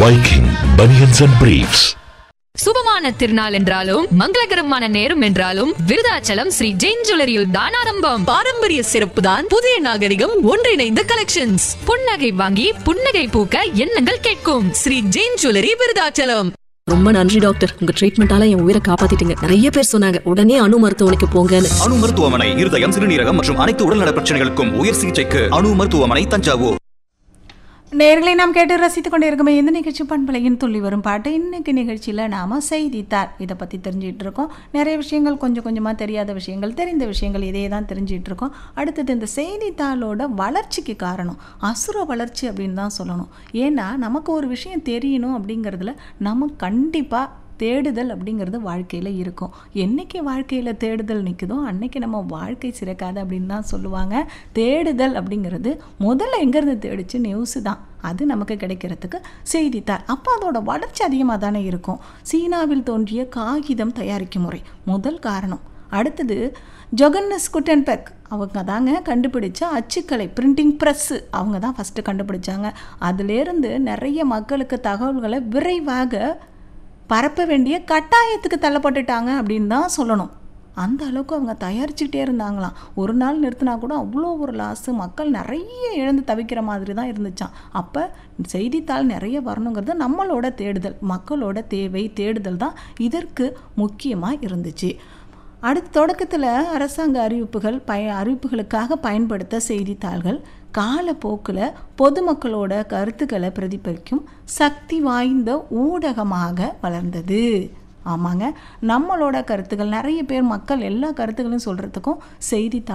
Viking Bunions and Briefs. சுபமான திருநாள் என்றாலும் மங்களகரமான நேரம் என்றாலும் விருதாச்சலம் ஸ்ரீ ஜெயின் ஜுவல்லரியில் தான் ஆரம்பம் பாரம்பரிய சிறப்பு தான் புதிய நாகரிகம் ஒன்றிணைந்த கலெக்ஷன்ஸ் புன்னகை வாங்கி புன்னகை பூக்க எண்ணங்கள் கேட்கும் ஸ்ரீ ஜெயின் ஜுவல்லரி விருதாச்சலம் ரொம்ப நன்றி டாக்டர் உங்க ட்ரீட்மெண்டால என் உயிரை காப்பாத்திட்டீங்க நிறைய பேர் சொன்னாங்க உடனே அணு மருத்துவமனைக்கு போங்கன்னு அணு மருத்துவமனை இருதயம் சிறுநீரகம் மற்றும் அனைத்து உடல்நல பிரச்சனைகளுக்கும் உயர் சிகிச்சைக்கு அணு மருத்துவமனை தஞ்சாவூர் நேர்களை நாம் கேட்டு ரசித்துக் கொண்டிருக்கோம் இந்த நிகழ்ச்சி பண்பலையின் துள்ளி வரும் பாட்டு இன்னைக்கு நிகழ்ச்சியில் நாம் செய்தித்தாள் இதை பற்றி தெரிஞ்சிட்டு இருக்கோம் நிறைய விஷயங்கள் கொஞ்சம் கொஞ்சமாக தெரியாத விஷயங்கள் தெரிந்த விஷயங்கள் இதே தான் தெரிஞ்சிட்டு இருக்கோம் அடுத்தது இந்த செய்தித்தாளோட வளர்ச்சிக்கு காரணம் அசுர வளர்ச்சி அப்படின்னு தான் சொல்லணும் ஏன்னா நமக்கு ஒரு விஷயம் தெரியணும் அப்படிங்கிறதுல நம்ம கண்டிப்பாக தேடுதல் அப்படிங்கிறது வாழ்க்கையில் இருக்கும் என்னைக்கு வாழ்க்கையில் தேடுதல் நிற்குதோ அன்னைக்கு நம்ம வாழ்க்கை சிறக்காது அப்படின்னு தான் சொல்லுவாங்க தேடுதல் அப்படிங்கிறது முதல்ல எங்கேருந்து தேடிச்சு நியூஸு தான் அது நமக்கு கிடைக்கிறதுக்கு செய்தித்தாள் அப்போ அதோட வளர்ச்சி அதிகமாக தானே இருக்கும் சீனாவில் தோன்றிய காகிதம் தயாரிக்கும் முறை முதல் காரணம் அடுத்தது ஜொகன்னஸ் குட்டன்பெர்க் அவங்க தாங்க கண்டுபிடிச்ச அச்சுக்கலை பிரிண்டிங் ப்ரெஸ்ஸு அவங்க தான் ஃபஸ்ட்டு கண்டுபிடிச்சாங்க அதுலேருந்து நிறைய மக்களுக்கு தகவல்களை விரைவாக பரப்ப வேண்டிய கட்டாயத்துக்கு தள்ளப்பட்டுட்டாங்க அப்படின்னு தான் சொல்லணும் அந்த அளவுக்கு அவங்க தயாரிச்சுக்கிட்டே இருந்தாங்களாம் ஒரு நாள் நிறுத்தினா கூட அவ்வளோ ஒரு லாஸு மக்கள் நிறைய இழந்து தவிக்கிற மாதிரி தான் இருந்துச்சான் அப்போ செய்தித்தாள் நிறைய வரணுங்கிறது நம்மளோட தேடுதல் மக்களோட தேவை தேடுதல் தான் இதற்கு முக்கியமாக இருந்துச்சு அடுத்த தொடக்கத்தில் அரசாங்க அறிவிப்புகள் பய அறிவிப்புகளுக்காக பயன்படுத்த செய்தித்தாள்கள் காலப்போக்கில் பொதுமக்களோட கருத்துக்களை பிரதிபலிக்கும் சக்தி வாய்ந்த ஊடகமாக வளர்ந்தது ஆமாங்க நம்மளோட கருத்துக்கள் நிறைய பேர் மக்கள் எல்லா கருத்துக்களையும் சொல்கிறதுக்கும் செய்தித்தாள்